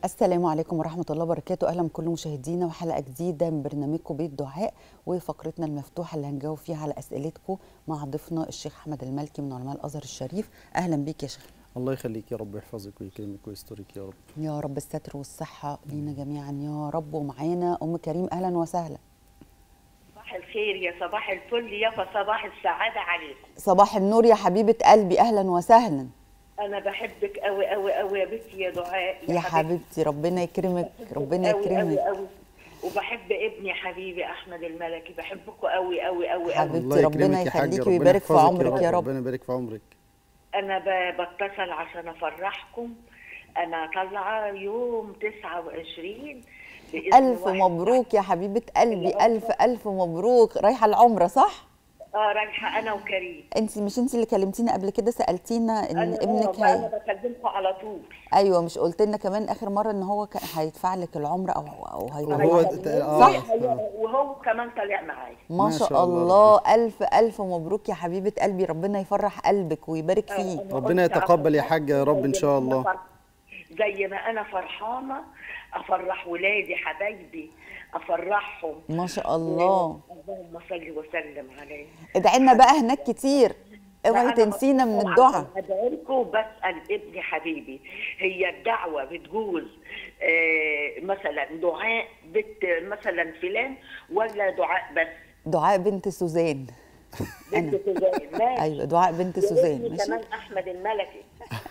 السلام عليكم ورحمة الله وبركاته أهلا بكل مشاهدينا وحلقة جديدة من برنامجكم بيت دعاء وفقرتنا المفتوحة اللي هنجاوب فيها على أسئلتكم مع ضيفنا الشيخ أحمد المالكي من علماء الأزهر الشريف أهلا بيك يا شيخ الله يخليك يا رب يحفظك ويكرمك ويسترك يا رب يا رب الستر والصحة لينا جميعا يا رب ومعانا أم كريم أهلا وسهلا صباح الخير يا صباح الفل يا صباح السعادة عليكم صباح النور يا حبيبة قلبي أهلا وسهلا أنا بحبك أوي أوي أوي يا بنتي يا دعاء يا حبيبتي ربنا يكرمك ربنا أوي أوي يكرمك أوي وبحب ابني حبيبي أحمد الملكي بحبكم أوي أوي أوي حبيبتي. أوي الله يكرمك ربنا يا حاج، يخليكي ربنا ويبارك في يحفظك عمرك يا رب. ربنا يبارك في عمرك أنا ب- بتصل عشان أفرحكم أنا طالعة يوم 29 بإذن ألف واحد. مبروك يا حبيبة قلبي ألف ألف مبروك رايحة العمرة صح؟ اه رايحة أنا وكريم انت مش انت اللي كلمتينا قبل كده سالتينا ان أنا ابنك آه، هي أنا بكلمكم على طول ايوه مش قلت لنا كمان اخر مره ان هو كان هيدفع لك العمره او او هيطلع وهو لك- ت- آه، صح آه. وهو كمان طالع معايا ما ما شاء شاء الله الله الف الف مبروك يا حبيبه قلبي ربنا يفرح قلبك ويبارك آه، فيه أنا ربنا قلت يتقبل يا أفرح- حاجة يا رب إن زي شاء ما أنا الله. فرح- زي ما انا فرحانه افرح ولادي حبايبي افرحهم ما شاء الله اللهم صل وسلم عليه ادعي لنا بقى هناك كتير اوعي أنا تنسينا من طبعاً الدعاء ادعي لكم وبسال ابني حبيبي هي الدعوه بتجوز آه، مثلا دعاء بنت مثلا فلان ولا دعاء بس دعاء بنت سوزان بنت سوزان ماشي ايوه دعاء بنت يا سوزان ابني ماشي كمان احمد الملكي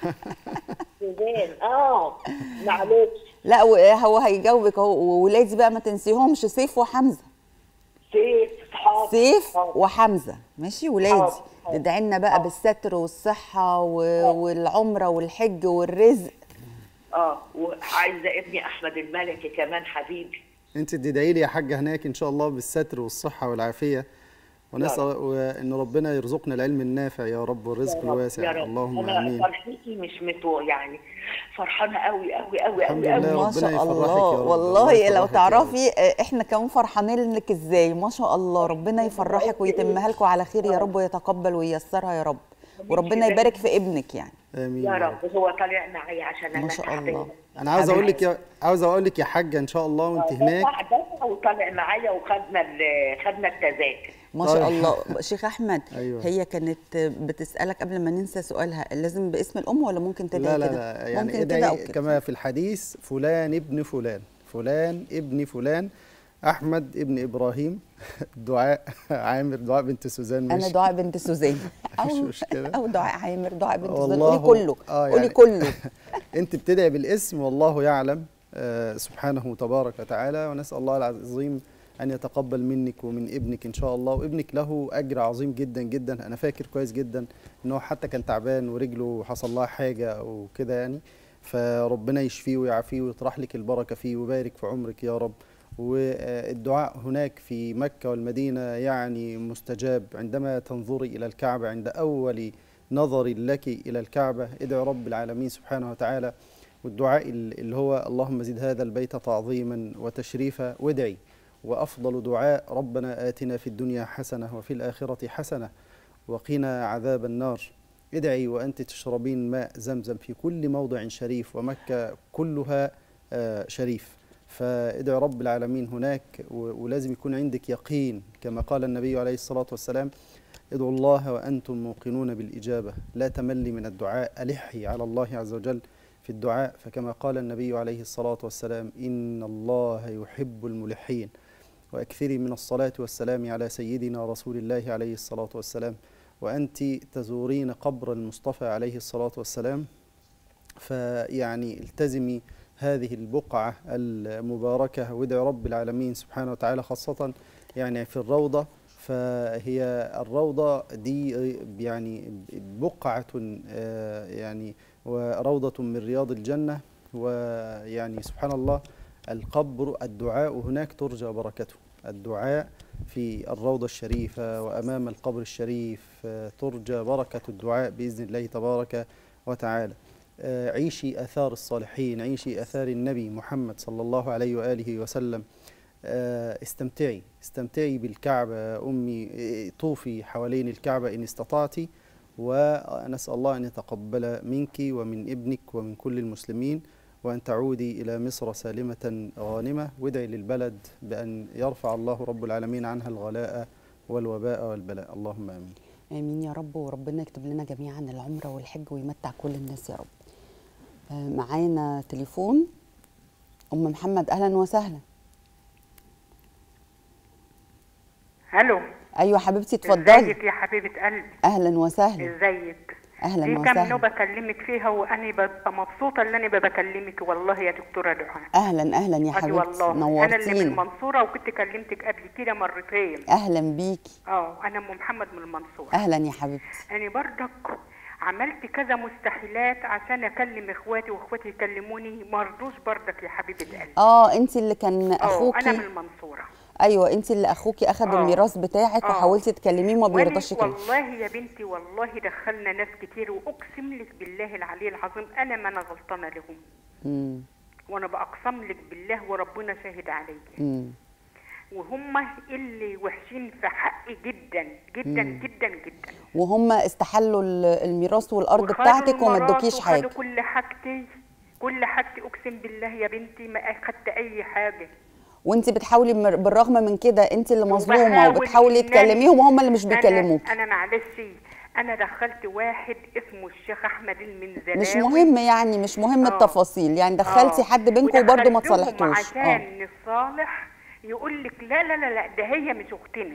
سوزان اه معلش لا و- هو هيجاوبك اهو وولادي بقى ما تنسيهمش سيف وحمزه سيف حاضر سيف حاضر. وحمزه ماشي ولادي حاضر، حاضر. تدعي لنا بقى بالستر والصحه و- والعمره والحج والرزق اه وعايزه ابني احمد الملكي كمان حبيبي انت تدعي لي يا حاجة هناك ان شاء الله بالستر والصحة والعافية ونسأل ان ربنا يرزقنا العلم النافع يا رب والرزق يا رب، الواسع يا رب. اللهم انا امين فرحتي مش متو يعني فرحانه قوي قوي قوي الحمد قوي لله. قوي ما ربنا شاء يفرحك يا الله رب، الله والله يفرحك لو يا تعرفي آه، احنا كمان فرحانين لك ازاي ما شاء الله ربنا يفرحك ويتمها لكم على خير يا رب ويتقبل وييسرها يا رب وربنا يبارك في ابنك يعني امين يا رب هو طالع معايا عشان انا ما شاء تعبانة. الله. انا عاوز اقول لك يا عاوز اقول لك يا حاجة ان شاء الله وانت هناك تعبانة وطالع معايا وخدنا ال- خدنا التذاكر ما شاء طيب. الله شيخ احمد أيوة. هي كانت بتسالك قبل ما ننسى سؤالها لازم باسم الام ولا ممكن تدعي لا لا كده لا يعني ممكن كده او ادعي كده كما في الحديث فلان ابن فلان فلان ابن فلان احمد ابن ابراهيم دعاء عامر دعاء بنت سوزان انا ماشي دعاء بنت سوزان او مش مشكلة. او دعاء عامر دعاء بنت سوزان والله قولي كله آه قولي يعني كله انت بتدعي بالاسم والله يعلم آه سبحانه تبارك وتعالى ونسال الله العظيم ان يتقبل منك ومن ابنك ان شاء الله وابنك له اجر عظيم جدا جدا انا فاكر كويس جدا ان هو حتى كان تعبان ورجله حصل لها حاجه او كده يعني فربنا يشفيه ويعافيه ويطرح لك البركه فيه ويبارك في عمرك يا رب والدعاء هناك في مكه والمدينه يعني مستجاب عندما تنظري الى الكعبه عند اول نظر لك إلى الكعبة ادعو رب العالمين سبحانه وتعالى والدعاء اللي هو اللهم زد هذا البيت تعظيما وتشريفا وادعي وأفضل دعاء ربنا آتنا في الدنيا حسنة وفي الآخرة حسنة وقنا عذاب النار ادعي وأنت تشربين ماء زمزم في كل موضع شريف ومكة كلها آه، شريف فادعي رب العالمين هناك و- ولازم يكون عندك يقين كما قال النبي عليه الصلاة والسلام ادعوا الله وأنتم موقنون بالإجابة لا تملي من الدعاء ألحي على الله عز وجل في الدعاء فكما قال النبي عليه الصلاة والسلام إن الله يحب الملحين وأكثري من الصلاة والسلام على سيدنا رسول الله عليه الصلاة والسلام وأنت تزورين قبر المصطفى عليه الصلاة والسلام فيعني التزمي هذه البقعة المباركة وادعي رب العالمين سبحانه وتعالى خاصة يعني في الروضة فهي الروضة دي يعني بقعة آه، يعني وروضة من رياض الجنة ويعني سبحان الله القبر الدعاء هناك ترجى بركته الدعاء في الروضة الشريفة وأمام القبر الشريف آه، ترجى بركة الدعاء بإذن الله تبارك وتعالى آه، عيشي آثار الصالحين عيشي آثار النبي محمد صلى الله عليه وآله وسلم آه، استمتعي استمتعي بالكعبة يا أمي آه، طوفي حوالين الكعبة إن استطعتي ونسأل الله أن يتقبل منك ومن ابنك ومن كل المسلمين وأن تعودي إلى مصر سالمة غانمة وادعي للبلد بأن يرفع الله رب العالمين عنها الغلاء والوباء والبلاء اللهم آمين امين يا رب وربنا يكتب لنا جميعا العمره والحج ويمتع كل الناس يا رب آه، معانا تليفون ام محمد اهلا وسهلا الو ايوه حبيبتي اتفضلي ازيك يا حبيبه قلبي اهلا وسهلا ازيك اهلا دي كام وسهلا نوبه بكلمك فيها وانا ببقى مبسوطه ان انا بكلمك والله يا دكتوره دعاء اهلا اهلا يا أدي حبيبتي والله انا اللي من نورتينا المنصوره وكنت كلمتك قبل كده مرتين اهلا بيكي اه انا ام محمد من المنصوره اهلا يا حبيبتي انا برضك عملت كذا مستحيلات عشان اكلم اخواتي واخواتي يكلموني ما رضوش برضك يا حبيبه قلبي اه انت اللي كان اه اخوكي انا من المنصوره ايوه انت اللي اخوكي اخذ آه. الميراث بتاعك آه. وحاولتي تكلميه وما وأنا بيرضاش يكلمك والله يا بنتي والله دخلنا ناس كتير واقسم لك بالله العلي العظيم انا ما انا غلطانه لهم امم وانا باقسم لك بالله وربنا شاهد عليا امم وهم اللي وحشين في حقي جدا جدا جدا جدا وهم استحلوا ال- الميراث والارض وخدوا بتاعتك وما الميراث ادوكيش وخدوا حاجه كل حاجتي كل حاجتي اقسم بالله يا بنتي ما اخدت اي حاجه وانت بتحاولي مر- بالرغم من كده انت اللي مظلومه وبحاول وبتحاولي إن أنا- تكلميهم وهم اللي مش أنا- بيكلموك انا معلش انا دخلت واحد اسمه الشيخ احمد المنزلاوي مش مهم يعني مش مهم آه. التفاصيل يعني دخلتي آه. حد بينكم وبرضه ما ودخلتهم تصالحتوش اه عشان نصالح يقول لك لا لا لا لا ده هي مش اختنا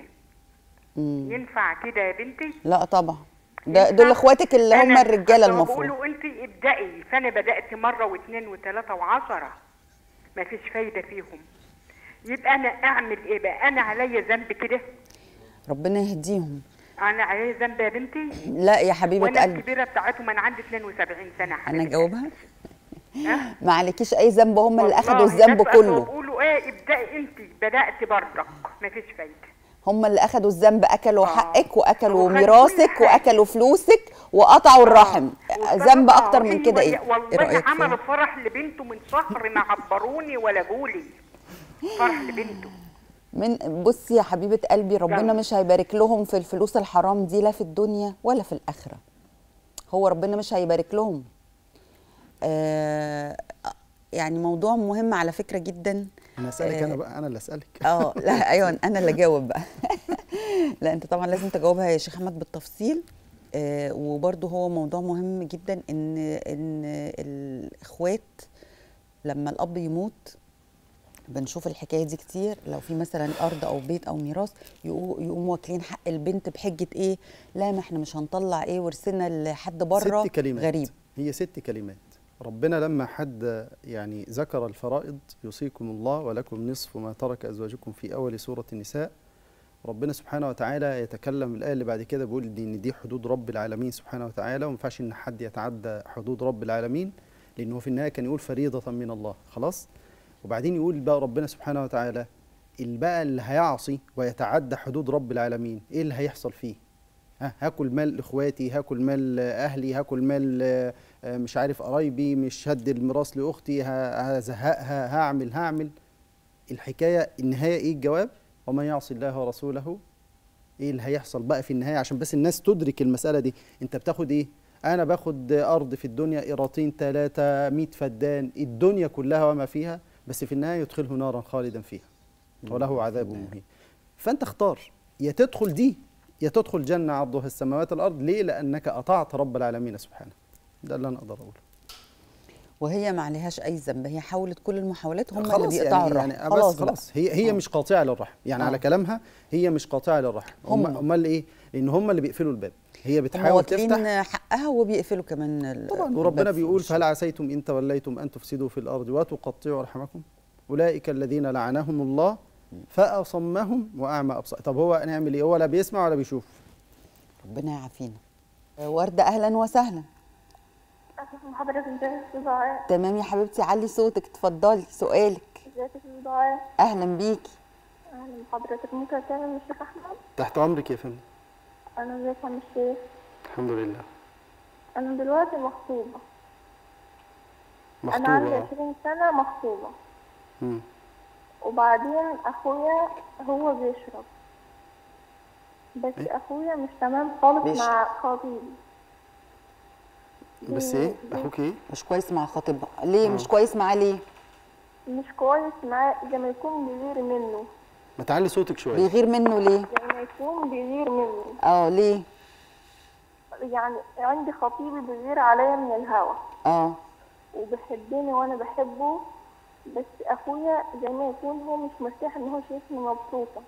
مم. ينفع كده يا بنتي لا طبعا ده ينفع؟ دول اخواتك اللي هم أنا- الرجاله أصل المفروض بيقولوا انت ابدأي فانا بدأت مرة واثنين وثلاثة وعشرة ما فيش فايدة فيهم يبقى انا اعمل ايه بقى انا عليا ذنب كده ربنا يهديهم انا عليا ذنب يا بنتي لا يا حبيبه وانا قلبي الكبيرة بتاعتهم انا عندي 72 سنة انا حبيبتي. اجاوبها ها؟ ما عليكيش اي ذنب هم اللي اخذوا والله الذنب ناس كله بيقولوا ايه ابدأي انت بدأت برضك ما فيش فايدة هم اللي اخذوا الذنب اكلوا آه. حقك واكلوا وخدوا كل ميراثك حاجة. واكلوا فلوسك وقطعوا الرحم وصدقوا ذنب اكتر من أيوة كده ايه يا- ايه والله رايك عملوا فيها؟ فرح لبنته من شهر ما عبروني ولا جولي فرح لبنته من بصي يا حبيبه قلبي ربنا يلا. مش هيبارك لهم في الفلوس الحرام دي لا في الدنيا ولا في الاخره هو ربنا مش هيبارك لهم آه يعني موضوع مهم على فكره جدا انا اسالك آه. انا بقى انا اللي اسالك اه لا ايوه انا اللي اجاوب بقى لا انت طبعا لازم تجاوبها يا شيخ احمد بالتفصيل آه وبرده هو موضوع مهم جدا ان ان الاخوات لما الاب يموت بنشوف الحكايه دي كتير لو في مثلا ارض او بيت او ميراث يقو- يقوموا واكلين حق البنت بحجه ايه لا ما احنا مش هنطلع ايه ورثنا لحد بره ست كلمات غريب هي ست كلمات ربنا لما حد يعني ذكر الفرائض يوصيكم الله ولكم نصف ما ترك ازواجكم في اول سوره النساء ربنا سبحانه وتعالى يتكلم الايه اللي بعد كده بيقول دي ان دي حدود رب العالمين سبحانه وتعالى وما ينفعش ان حد يتعدى حدود رب العالمين لانه في النهايه كان يقول فريضه من الله خلاص وبعدين يقول بقى ربنا سبحانه وتعالى اللي بقى اللي هيعصي ويتعدى حدود رب العالمين ايه اللي هيحصل فيه ها هاكل مال اخواتي هاكل مال اهلي هاكل مال آه، آه، مش عارف قرايبي مش هدي الميراث لاختي ه- هزهقها هعمل هعمل الحكايه النهايه ايه الجواب ومن يعصي الله ورسوله ايه اللي هيحصل بقى في النهايه عشان بس الناس تدرك المساله دي انت بتاخد ايه انا باخد ارض في الدنيا قيراطين ثلاثه 100 فدان الدنيا كلها وما فيها بس في النهايه يدخله نارا خالدا فيها وله عذاب مهين فانت اختار يا تدخل دي يا تدخل جنه عرضها السماوات والارض ليه لانك اطعت رب العالمين سبحانه ده اللي انا اقدر اقوله وهي ما عليهاش اي ذنب هي حاولت كل المحاولات هم اللي خلاص بيقطعوا يعني, الرحم يعني خلاص بس بقى. خلاص هي هي آه. مش قاطعه للرحم يعني آه. على كلامها هي مش قاطعه للرحم هم هم. امال ايه لان هم اللي بيقفلوا الباب هي هم بتحاول واكلين تفتح حقها وبيقفلوا كمان ال- طبعا وربنا الباب في بيقول وشها. فهل عسيتم ان توليتم ان تفسدوا في الارض وتقطعوا ارحامكم اولئك الذين لعنهم الله فاصمهم واعمى ابصار طب هو نعمل ايه هو لا بيسمع ولا بيشوف ربنا يعافينا آه، وردة أهلا وسهلا أهلا حضرتك ازيك يا دعاء تمام يا حبيبتي علي صوتك اتفضلي سؤالك ازيك يا دعاء أهلا بيكي أهلا بحضرتك ممكن أكلم الشيخ أحمد تحت امرك يا فندم أنا ازيك يا عم الشيخ الحمد لله أنا دلوقتي مخطوبة أنا مخطوبه عندي آه. عشرين سنة مخطوبة مم. وبعدين أخويا هو بيشرب بس إيه؟ أخويا مش تمام خالص بيشرب. مع خطيبي بس ايه اخوك ايه مش كويس مع خطيبها ليه مش كويس معاه ليه مش كويس معاه زي ما يكون بيغير منه ما تعلي صوتك شويه بيغير منه ليه زي ما يكون بيغير منه اه ليه يعني عندي خطيبي بيغير عليا من الهوا اه وبيحبني وانا بحبه بس اخويا زي ما يكون هو مش مرتاح ان هو شايفني مبسوطه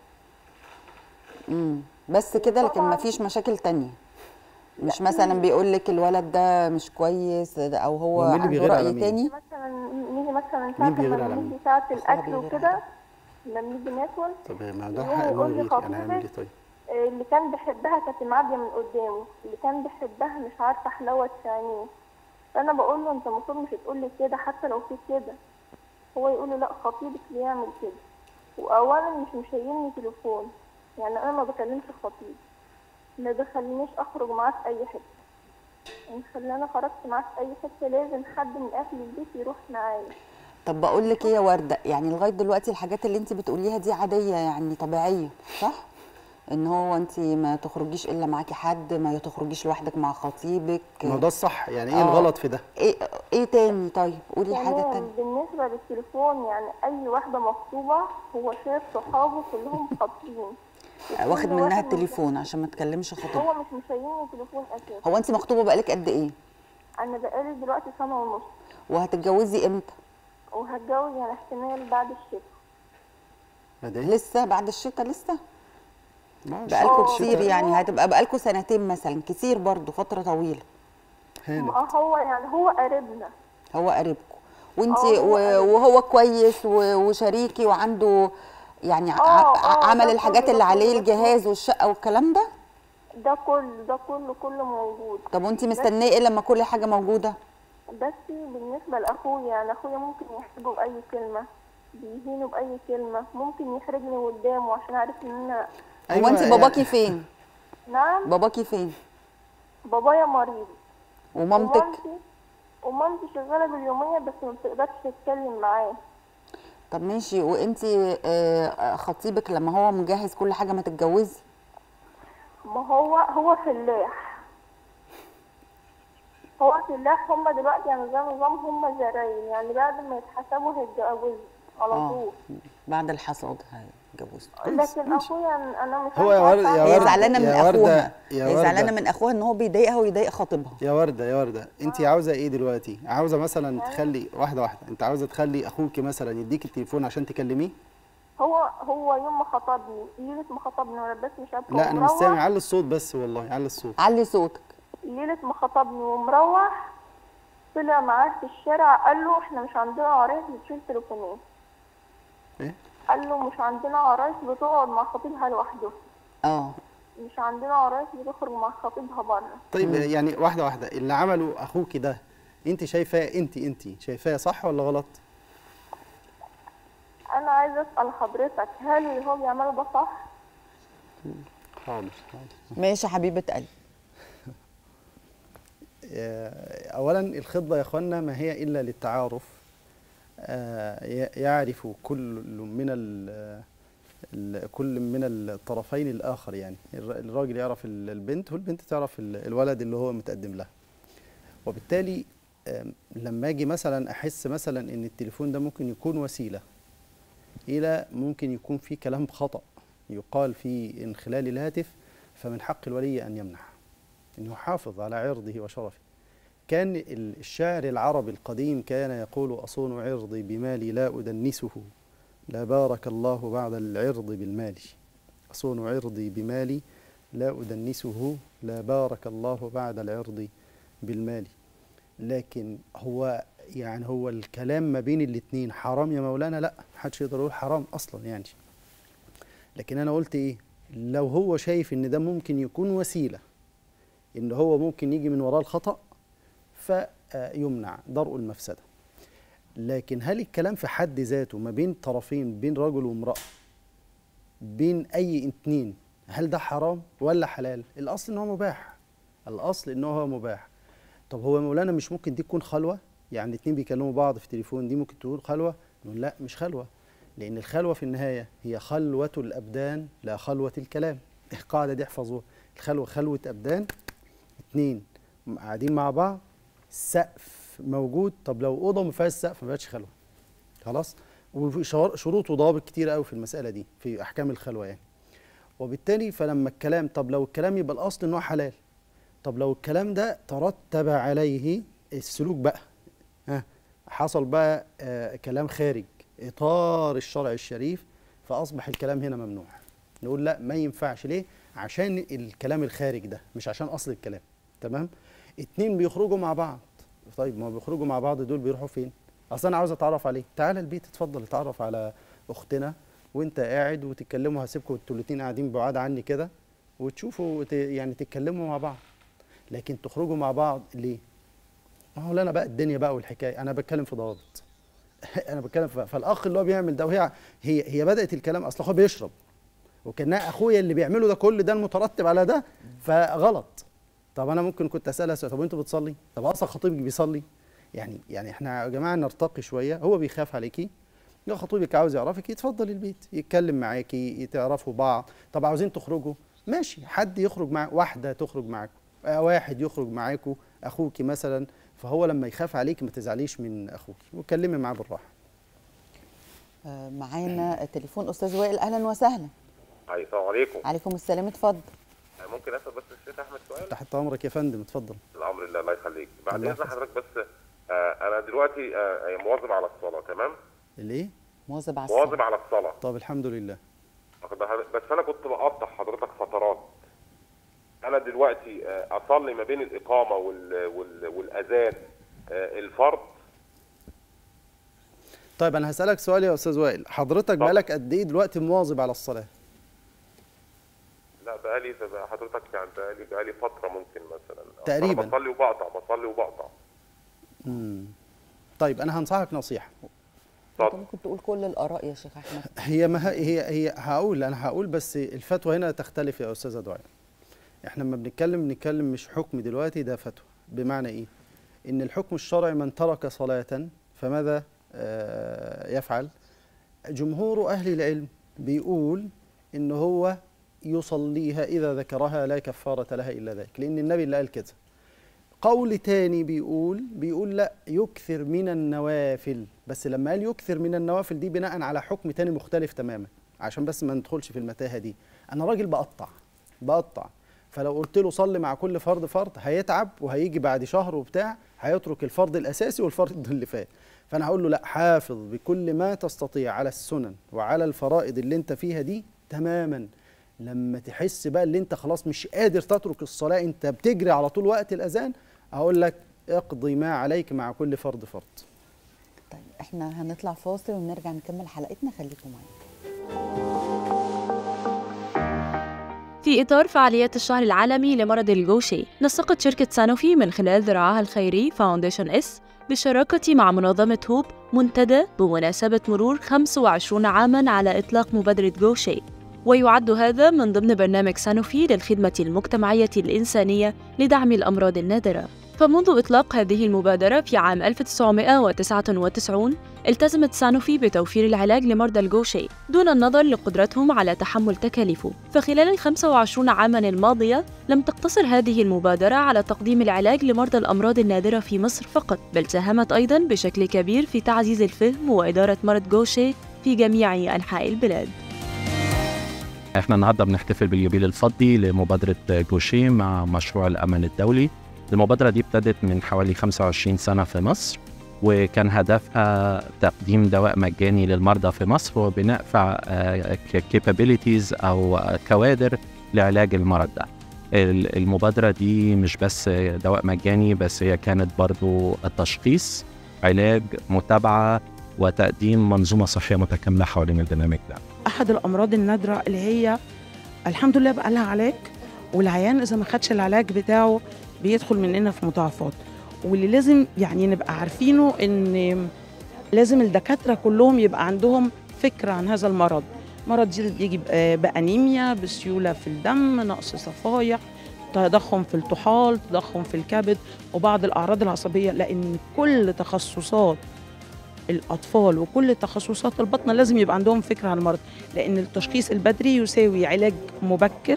امم بس كده لكن طبعاً. ما فيش مشاكل تانية مش مثلا بيقول لك الولد ده مش كويس او هو هو مين اللي عنده بيغير على رأي مين؟ تاني مثلا نيجي مثلا ساعه بيغير لما على مين؟ نيجي ساعه صاحبي الاكل بيغير وكده لما نيجي ناكل طب ما ده يقوم حق يقول لي الوالد يعني هنعمل ايه خطيبك طيب آه، اللي كان بيحبها كانت معديه من قدامه اللي كان بيحبها مش عارفه حلاوه في عينيه فانا بقول له انت المفروض مش تقول لي كده حتى لو في كده هو يقول لي لا خطيبك اللي يعمل كده واولا مش مشيلني تليفون يعني انا ما بكلمش خطيبي ما بيخلينيش اخرج معاه في اي حته يعني خلي انا خرجت معاه في اي حته لازم حد من اهل البيت يروح معايا طب بقول لك ايه يا ورده يعني لغايه دلوقتي الحاجات اللي انت بتقوليها دي عاديه يعني طبيعيه صح ان هو انت ما تخرجيش الا معاكي حد ما تخرجيش لوحدك مع خطيبك ما ده الصح يعني ايه آه. الغلط في ده ايه ايه تاني طيب قولي حاجه كمان تانية بالنسبة للتليفون يعني أي واحدة مخطوبة هو شايف صحابه كلهم خاطبين واخد كل منها واحد التليفون عشان ما تكلمش خطيبها هو مش مشيلني تليفون أساسا هو انت مخطوبه بقالك قد ايه أنا بقالي دلوقتي سنة ونص وهتتجوزي امتى وهتجوز يعني احتمال بعد الشتاء ما ده لسه بعد الشتاء لسه ماشي. بقالكوا آه، كتير الشتاء. يعني هتبقى بقالكوا سنتين مثلا كتير برضو فتره طويله هانت ما هو يعني هو قريبنا هو قريبكم وانت آه، هو و- قريب. وهو كويس و- وشريكي وعنده يعني ع- آه، ع- آه، عمل ده الحاجات كله- اللي ده عليه كله- الجهاز والشقه والكلام ده ده كله ده كله كله موجود طب وانت مستنيه ايه لما كل حاجه موجوده بس بالنسبة لأخويا يعني أخويا ممكن يحسبه بأي كلمة بيهينه بأي كلمة ممكن يحرجني قدامه عشان عارف إن أنا هو أيوة، انت يعني- باباكي فين نعم باباكي فين بابايا مريض ومامتك ومامتي ومامتي شغالة باليومية بس ما بتقدرش تتكلم معاه طب ماشي وانت خطيبك لما هو مجهز كل حاجه ما تتجوزي ما هو هو فلاح هو فلاح هما دلوقتي يعني زي نظام هما زراير يعني بعد ما يتحسبوا هيتجوزوا على اه طول بعد الحصاد هيتجوزوا لكن اخويا انا مش هو يا عارفة ورد- يا أعمل هي وردة- زعلانه من يا وردة- اخوها يا هي وردة. زعلانه من اخوها ان هو بيضايقها ويضايق خطيبها يا ورده يا ورده انت عاوزه ايه دلوقتي عاوزه مثلا تخلي واحده واحده انت عاوزه تخلي اخوك مثلا يديك التليفون عشان تكلميه هو هو يوم ما خطبني ليلة ما خطبني وانا بس مش عارفة لا انا مش ومروح- سامع علي الصوت بس والله علي الصوت علي صوتك ليلة ما خطبني ومروح طلع معاه في الشارع قال له احنا مش عندنا عرايس بتشيل تليفونات ايه قال له مش عندنا عرايس بتقعد مع خطيبها لوحده اه مش عندنا عرايس بتخرج مع خطيبها بره طيب يعني واحده واحده اللي عمله اخوك ده انت شايفاه انت انت شايفاه صح ولا غلط انا عايزه اسال حضرتك هل اللي هو بيعمله ده صح حاضر حاضر ماشي يا حبيبه قلبي آه، اولا الخطبه يا اخوانا ما هي الا للتعارف آه، ي- يعرف كل من ال- ال- كل من الطرفين الاخر يعني الر- الراجل يعرف ال- البنت والبنت تعرف ال- الولد اللي هو متقدم لها وبالتالي آم، لما اجي مثلا احس مثلا ان التليفون ده ممكن يكون وسيله الى ممكن يكون في كلام خطا يقال في من خلال الهاتف فمن حق الولي ان يمنع أن يحافظ على عرضه وشرفه كان ال- الشاعر العربي القديم كان يقول أصون عرضي بمالي لا أدنسه لا بارك الله بعد العرض بالمال أصون عرضي بمالي لا أدنسه لا بارك الله بعد العرض بالمال لكن هو يعني هو الكلام ما بين الاتنين حرام يا مولانا لا محدش يقدر يقول حرام أصلا يعني لكن أنا قلت إيه لو هو شايف إن ده ممكن يكون وسيلة ان هو ممكن يجي من وراه الخطا فيمنع درء المفسده لكن هل الكلام في حد ذاته ما بين طرفين بين رجل وامراه بين اي اتنين هل ده حرام ولا حلال الاصل ان هو مباح الاصل ان هو مباح طب هو مولانا مش ممكن دي تكون خلوه يعني اتنين بيكلموا بعض في تليفون دي ممكن تقول خلوه نقول لا مش خلوه لان الخلوه في النهايه هي خلوه الابدان لا خلوه الكلام القاعده دي احفظوها الخلوه خلوه ابدان اتنين قاعدين مع بعض سقف موجود طب لو اوضه ما فيهاش سقف ما بقتش خلوه خلاص وفي شوار- شروط وضوابط كتير قوي في المساله دي في احكام الخلوه يعني وبالتالي فلما الكلام طب لو الكلام يبقى الاصل ان هو حلال طب لو الكلام ده ترتب عليه السلوك بقى ها حصل بقى آه كلام خارج اطار الشرع الشريف فاصبح الكلام هنا ممنوع نقول لا ما ينفعش ليه عشان الكلام الخارج ده مش عشان اصل الكلام تمام اتنين بيخرجوا مع بعض طيب ما بيخرجوا مع بعض دول بيروحوا فين اصل انا عاوز اتعرف عليه تعالى البيت اتفضل اتعرف على اختنا وانت قاعد وتتكلموا هسيبكم انتوا الاتنين قاعدين بعاد عني كده وتشوفوا وت- يعني تتكلموا مع بعض لكن تخرجوا مع بعض ليه ما هو لنا بقى الدنيا بقى والحكايه انا بتكلم في ضوابط انا بتكلم في فالاخ اللي هو بيعمل ده وهي هي هي بدات الكلام اصل هو بيشرب وكانها اخويا اللي بيعمله ده كل ده المترتب على ده فغلط طب انا ممكن كنت اسالها سؤال طب انتوا بتصلي طب اصلا خطيبك بيصلي يعني يعني احنا يا جماعه نرتقي شويه هو بيخاف عليكي يا خطيبك عاوز يعرفك يتفضل البيت يتكلم معاكي يتعرفوا بعض طب عاوزين تخرجوا ماشي حد يخرج مع واحده تخرج معاكم آه، واحد يخرج معاكوا اخوكي مثلا فهو لما يخاف عليك ما تزعليش من اخوكي وكلمي معاه بالراحه آه، معانا تليفون استاذ وائل اهلا وسهلا أي السلام عليكم عليكم السلام اتفضل ممكن اسال بس الشيخ احمد سؤال تحت امرك يا فندم اتفضل الامر لله الله يخليك بعد الله اذن يحفظك. حضرتك بس آه انا دلوقتي آه مواظب على الصلاه تمام ليه مواظب على مواظب الصلاة على الصلاه طب الحمد لله واخد بال حضرتك؟ بس انا كنت بقطع حضرتك فترات انا دلوقتي آه اصلي ما بين الاقامه وال وال والاذان آه الفرض طيب انا هسالك سؤال يا استاذ وائل حضرتك اتفضل. بقالك قد ايه دلوقتي مواظب على الصلاه لا بقالي حضرتك يعني بقالي بقالي فتره ممكن مثلا تقريباً. أنا بصلي وبقطع بصلي وبقطع امم طيب انا هنصحك نصيحه انت اتفضل ممكن تقول كل الاراء يا شيخ احمد هي ما هي هي, هي هقول انا هقول بس الفتوى هنا تختلف يا استاذه دعاء احنا لما بنتكلم بنتكلم مش حكم دلوقتي ده فتوى بمعنى ايه ان الحكم الشرعي من ترك صلاه فماذا آه يفعل جمهور اهل العلم بيقول ان هو يصليها اذا ذكرها لا كفاره لها الا ذلك لان النبي اللي قال كده قول تاني بيقول بيقول لا يكثر من النوافل بس لما قال يكثر من النوافل دي بناء على حكم تاني مختلف تماما عشان بس ما ندخلش في المتاهه دي انا راجل بقطع بقطع فلو قلت له صلي مع كل فرض فرض هيتعب وهيجي بعد شهر وبتاع هيترك الفرض الاساسي والفرض اللي فات فانا هقول له لا حافظ بكل ما تستطيع على السنن وعلى الفرائض اللي انت فيها دي تماما لما تحس بقى اللي انت خلاص مش قادر تترك الصلاه انت بتجري على طول وقت الاذان اقول لك اقضي ما عليك مع كل فرض فرض طيب احنا هنطلع فاصل ونرجع نكمل حلقتنا خليكم معانا في إطار فعاليات الشهر العالمي لمرض الجوشي نسقت شركة سانوفي من خلال ذراعها الخيري فاونديشن اس بالشراكة مع منظمة هوب منتدى بمناسبة مرور 25 عاماً على إطلاق مبادرة جوشي ويعد هذا من ضمن برنامج سانوفي للخدمة المجتمعية الإنسانية لدعم الأمراض النادرة فمنذ إطلاق هذه المبادرة في عام 1999 التزمت سانوفي بتوفير العلاج لمرضى الجوشي دون النظر لقدرتهم على تحمل تكاليفه فخلال ال 25 عاما الماضية لم تقتصر هذه المبادرة على تقديم العلاج لمرضى الأمراض النادرة في مصر فقط بل ساهمت أيضا بشكل كبير في تعزيز الفهم وإدارة مرض جوشي في جميع أنحاء البلاد احنا النهارده بنحتفل باليوبيل الفضي لمبادره جوشي مع مشروع الامن الدولي المبادره دي ابتدت من حوالي 25 سنه في مصر وكان هدفها تقديم دواء مجاني للمرضى في مصر وبناء كابابيليتيز او كوادر لعلاج المرض ده ال- المبادرة دي مش بس دواء مجاني بس هي كانت برضو التشخيص علاج متابعة وتقديم منظومة صحية متكاملة حوالين البرنامج ده احد الامراض النادره اللي هي الحمد لله بقى لها علاج والعيان اذا ما خدش العلاج بتاعه بيدخل مننا في مضاعفات واللي لازم يعني نبقى عارفينه ان لازم الدكاتره كلهم يبقى عندهم فكره عن هذا المرض مرض دي بيجي ب- بانيميا بسيوله في الدم نقص صفائح تضخم في الطحال تضخم في الكبد وبعض الاعراض العصبيه لان كل تخصصات الاطفال وكل تخصصات البطنه لازم يبقى عندهم فكره عن المرض لان التشخيص البدري يساوي علاج مبكر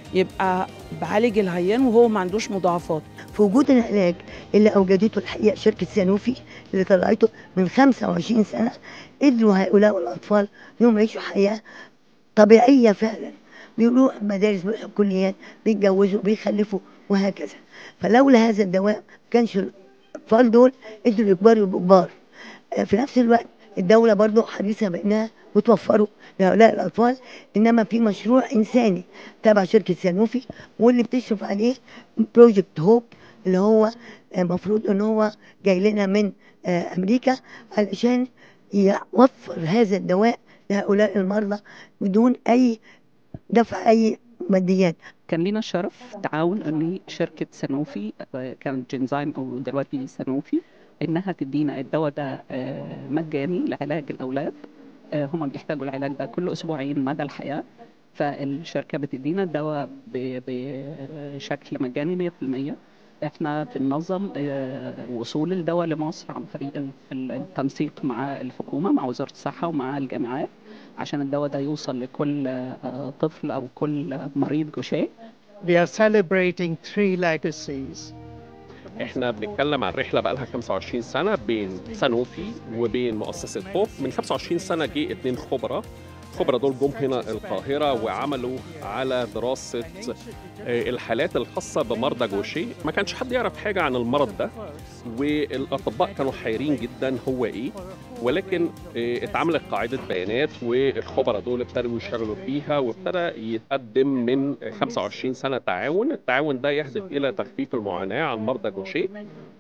يبقى بعالج العيان وهو ما عندوش مضاعفات في وجود العلاج اللي اوجدته الحقيقه شركه سانوفي اللي طلعته من 25 سنه قدروا هؤلاء الاطفال انهم يعيشوا حياه طبيعيه فعلا بيروحوا المدارس بيروحوا الكليات بيتجوزوا بيخلفوا وهكذا فلولا هذا الدواء ما كانش الاطفال دول قدروا يكبروا يبقوا كبار آه، في نفس الوقت الدوله برضو حريصه بانها بتوفره لهؤلاء الاطفال انما في مشروع انساني تبع شركه سانوفي واللي بتشرف عليه بروجكت هوب اللي هو المفروض ان هو جاي لنا من آه، امريكا علشان يوفر هذا الدواء لهؤلاء المرضى بدون اي دفع اي ماديات كان لينا الشرف تعاون ان شركه سانوفي آه، كانت جنزايم او دلوقتي سانوفي انها تدينا الدواء ده آه، مجاني لعلاج الاولاد آه، هم بيحتاجوا العلاج ده كل اسبوعين مدى الحياه فالشركه بتدينا الدواء ب- بشكل مجاني 100% احنا بننظم آه، وصول الدواء لمصر عن طريق ال- التنسيق مع الحكومه مع وزاره الصحه ومع الجامعات عشان الدواء ده يوصل لكل آه، طفل او كل مريض جوشيه We are celebrating three legacies. احنا بنتكلم عن رحله بقى لها 25 سنه بين سانوفي وبين مؤسسه هوب من 25 سنه جه اتنين خبراء الخبراء دول جم هنا القاهره وعملوا على دراسه آه، الحالات الخاصه بمرضى جوشي ما كانش حد يعرف حاجه عن المرض ده والاطباء كانوا حيرين جدا هو ايه ولكن آه، اتعملت قاعده بيانات والخبراء دول ابتدوا يشتغلوا فيها وابتدى يتقدم من 25 سنه تعاون التعاون ده يهدف الى تخفيف المعاناه عن مرضى جوشي